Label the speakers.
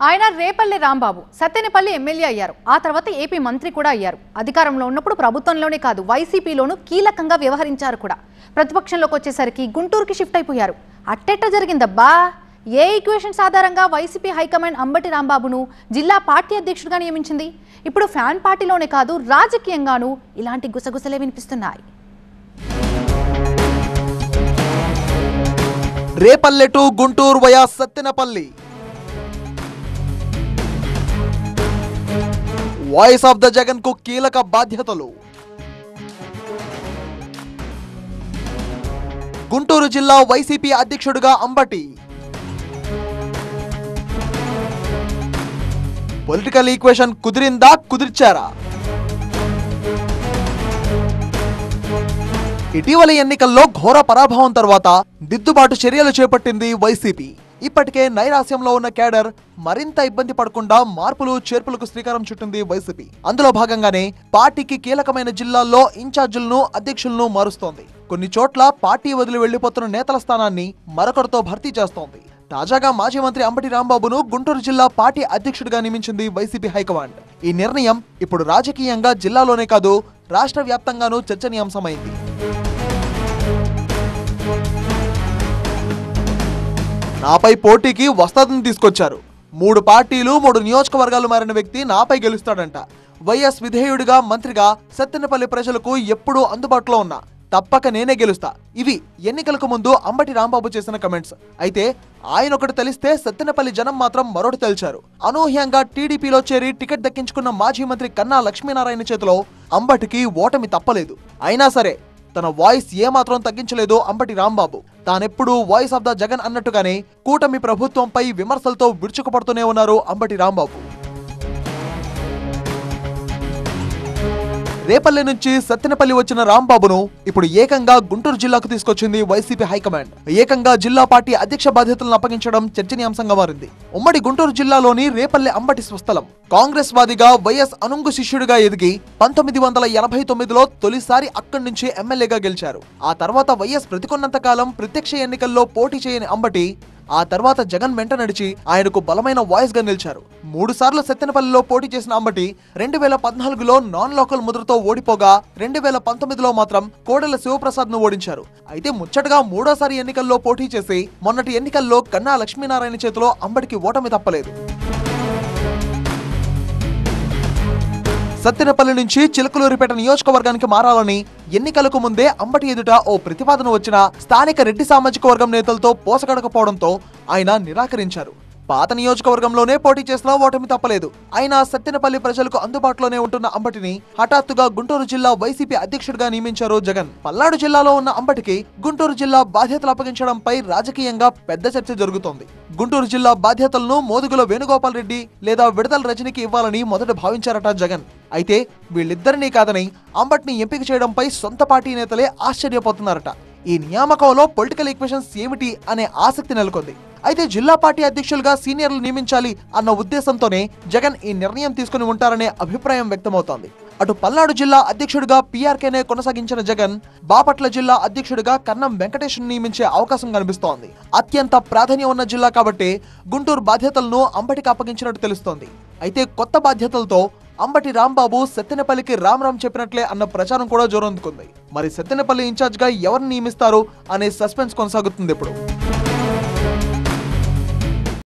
Speaker 1: ఆయన రేపల్లి రాంబాబు సత్తెనపల్లి ఎమ్మెల్యే అయ్యారు ఆ తర్వాత ఏపీ మంత్రి కూడా అయ్యారు అధికారంలో ఉన్నప్పుడు ప్రభుత్వంలోనే కాదు వైసీపీలోనూ కీలకంగా వ్యవహరించారు కూడా ప్రతిపక్షంలోకి వచ్చేసరికి గుంటూరుకి షిఫ్ట్ అయిపోయారు అట్టెట్ట జరిగిందబ్బా ఏ ఈక్వేషన్స్ ఆధారంగా వైసీపీ హైకమాండ్ అంబటి రాంబాబును జిల్లా పార్టీ అధ్యక్షుడిగా నియమించింది ఇప్పుడు ఫ్యాన్ పార్టీలోనే కాదు రాజకీయంగానూ ఇలాంటి గుసగుసలే వినిపిస్తున్నాయి
Speaker 2: Repalle to Guntur via Sattenapalli voice of the Jagan కు కీలక బాధ్యతలు గుంటూరు జిల్లా వైసీపీ అధ్యక్షుడిగా అంబటి పొలిటికల్ ఈక్వేషన్ కుదిరిందా కుదిర్చారా ఇటీవల ఎన్నికల్లో ఘోర పరాభవం తర్వాత దిద్దుబాటు చర్యలు చేపట్టింది వైసీపీ ఇప్పటికే నైరాస్యంలో ఉన్న కేడర్ మరింత ఇబ్బంది పడకుండా మార్పులు చేర్పులకు శ్రీకారం చుట్టింది వైసీపీ అందులో భాగంగానే పార్టీకి కీలకమైన జిల్లాల్లో ఇన్ఛార్జీలను అధ్యక్షులను మారుస్తోంది కొన్ని చోట్ల పార్టీ వదిలి వెళ్లిపోతున్న నేతల స్థానాన్ని మరొకరితో భర్తీ చేస్తోంది తాజాగా మాజీ మంత్రి అంబటి రాంబాబును గుంటూరు జిల్లా పార్టీ అధ్యక్షుడిగా నియమించింది వైసీపీ హైకమాండ్ ఈ నిర్ణయం ఇప్పుడు రాజకీయంగా జిల్లాలోనే కాదు రాష్ట్ర వ్యాప్తంగానూ చర్చనీయాంశమైంది నాపై పోటీకి వస్తాదని తీసుకొచ్చారు మూడు పార్టీలు మూడు నియోజకవర్గాలు మారిన వ్యక్తి నాపై గెలుస్తాడంట వైఎస్ విధేయుడిగా మంత్రిగా సత్తెనపల్లి ప్రజలకు ఎప్పుడూ అందుబాటులో ఉన్నా తప్పక నేనే గెలుస్తా ఇవి ఎన్నికలకు ముందు అంబటి రాంబాబు చేసిన కమెంట్స్ అయితే ఆయన ఒకటి తెలిస్తే సత్తెనపల్లి జనం మాత్రం మరొకటి తెలిచారు అనూహ్యంగా టీడీపీలో చేరి టికెట్ దక్కించుకున్న మాజీ మంత్రి కన్నా లక్ష్మీనారాయణ చేతిలో అంబటికి ఓటమి తప్పలేదు అయినా సరే తన వాయిస్ ఏమాత్రం తగ్గించలేదు అంబటి రాంబాబు తానెప్పుడు వాయిస్ ఆఫ్ ద జగన్ అన్నట్టుగానే కూటమి ప్రభుత్వంపై విమర్శలతో విరుచుకుపడుతూనే ఉన్నారు అంబటి రాంబాబు రేపల్లె నుంచి సత్తెనపల్లి వచ్చిన రాంబాబును ఇప్పుడు ఏకంగా గుంటూరు జిల్లాకు తీసుకొచ్చింది వైసీపీ హైకమాండ్ ఏకంగా జిల్లా పార్టీ అధ్యక్ష బాధ్యతలను అప్పగించడం చర్చనీయాంశంగా మారింది ఉమ్మడి గుంటూరు జిల్లాలోని రేపల్లె అంబటి స్వస్థలం కాంగ్రెస్ వాదిగా వైఎస్ అనుంగు శిష్యుడిగా ఎదిగి పంతొమ్మిది వందల ఎనభై తొమ్మిదిలో తొలిసారి అక్కడి నుంచి ఎమ్మెల్యేగా గెలిచారు ఆ తర్వాత వైఎస్ బ్రతికున్నంత కాలం ప్రత్యక్ష ఎన్నికల్లో పోటీ చేయని అంబటి ఆ తర్వాత జగన్ వెంట నడిచి ఆయనకు బలమైన వాయిస్ గా నిలిచారు మూడు సార్లు సత్తెనపల్లిలో పోటీ చేసిన అంబటి రెండు వేల పద్నాలుగులో నాన్ లోకల్ ముద్రతో ఓడిపోగా రెండు వేల పంతొమ్మిదిలో మాత్రం కోడెల శివప్రసాద్ ను ఓడించారు అయితే ముచ్చటగా మూడోసారి ఎన్నికల్లో పోటీ చేసి మొన్నటి ఎన్నికల్లో కన్నా లక్ష్మీనారాయణ చేతిలో అంబటికి ఓటమి తప్పలేదు సత్తెనపల్లి నుంచి చిలకలూరిపేట నియోజకవర్గానికి మారాలని ఎన్నికలకు ముందే అంబటి ఎదుట ఓ ప్రతిపాదన వచ్చిన స్థానిక రెడ్డి సామాజిక వర్గం నేతలతో పోసగడకపోవడంతో ఆయన నిరాకరించారు పాత నియోజకవర్గంలోనే పోటీ చేసినా ఓటమి తప్పలేదు అయినా సత్తెనపల్లి ప్రజలకు అందుబాటులోనే ఉంటున్న అంబటిని హఠాత్తుగా గుంటూరు జిల్లా వైసీపీ అధ్యక్షుడిగా నియమించారు జగన్ పల్నాడు జిల్లాలో ఉన్న అంబటికి గుంటూరు జిల్లా బాధ్యతలు అప్పగించడంపై రాజకీయంగా పెద్ద చర్చ జరుగుతోంది గుంటూరు జిల్లా బాధ్యతలను మోదుగుల వేణుగోపాల్ రెడ్డి లేదా విడతల రజనికి ఇవ్వాలని మొదట భావించారట జగన్ అయితే వీళ్ళిద్దరినీ కాదని అంబట్ని ఎంపిక చేయడంపై సొంత పార్టీ నేతలే ఆశ్చర్యపోతున్నారట ఈ నియామకంలో పొలిటికల్ ఈక్వేషన్స్ ఏమిటి అనే ఆసక్తి నెలకొంది అయితే జిల్లా పార్టీ అధ్యక్షులుగా సీనియర్లు నియమించాలి అన్న ఉద్దేశంతోనే జగన్ ఈ నిర్ణయం తీసుకుని ఉంటారనే అభిప్రాయం వ్యక్తమవుతోంది అటు పల్నాడు జిల్లా అధ్యక్షుడిగా పీఆర్కేనే కొనసాగించిన జగన్ బాపట్ల జిల్లా అధ్యక్షుడిగా కన్నం వెంకటేష్ నియమించే అవకాశం కనిపిస్తోంది అత్యంత ప్రాధాన్యం ఉన్న జిల్లా కాబట్టి గుంటూరు బాధ్యతలను అంబటికి అప్పగించినట్టు తెలుస్తోంది అయితే కొత్త బాధ్యతలతో అంబటి రాంబాబు సత్తెనపల్లికి రామ్ రామ్ చెప్పినట్లే అన్న ప్రచారం కూడా జోరందుకుంది మరి సత్తెనపల్లి ఇన్ఛార్జ్ గా ఎవరిని నియమిస్తారు అనే సస్పెన్స్ కొనసాగుతుంది ఇప్పుడు